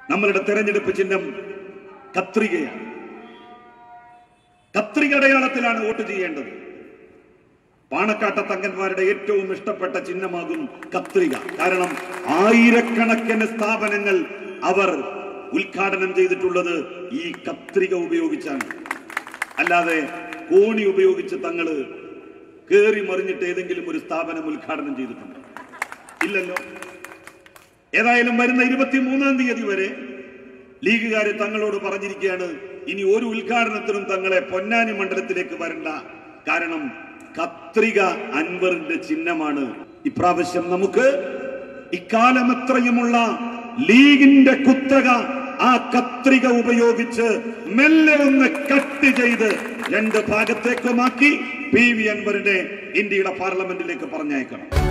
നമ്മളുടെ തെരഞ്ഞെടുപ്പ് ചിഹ്നം കത്രികയാണ് കത്രിക അടയാളത്തിലാണ് വോട്ട് ചെയ്യേണ്ടത് പാണക്കാട്ട തങ്കന്മാരുടെ ഏറ്റവും ഇഷ്ടപ്പെട്ട ചിഹ്നമാകും കത്രിക കാരണം ആയിരക്കണക്കിന് സ്ഥാപനങ്ങൾ അവർ ഉദ്ഘാടനം ചെയ്തിട്ടുള്ളത് ഈ കത്രിക ഉപയോഗിച്ചാണ് അല്ലാതെ കോണി ഉപയോഗിച്ച് തങ്ങള് കേറി മറിഞ്ഞിട്ട് ഏതെങ്കിലും ഒരു സ്ഥാപനം ഉദ്ഘാടനം ചെയ്തിട്ടുണ്ട് ഇല്ലല്ലോ ഏതായാലും വരുന്ന ഇരുപത്തിമൂന്നാം തീയതി വരെ ലീഗുകാര് തങ്ങളോട് പറഞ്ഞിരിക്കുകയാണ് ഇനി ഒരു ഉദ്ഘാടനത്തിനും തങ്ങളെ പൊന്നാനി മണ്ഡലത്തിലേക്ക് വരണ്ട കാരണം കത്രിക അൻവറിന്റെ ചിഹ്നമാണ് ഇപ്രാവശ്യം നമുക്ക് ഇക്കാലം എത്രയുമുള്ള ലീഗിന്റെ കുത്തക ആ കത്രിക ഉപയോഗിച്ച് മെല്ലെ ഒന്ന് കട്ട് ചെയ്ത് രണ്ട് ഭാഗത്തേക്കുമാക്കി പി വി അൻവറിനെ ഇന്ത്യയുടെ പാർലമെന്റിലേക്ക് പറഞ്ഞയക്കണം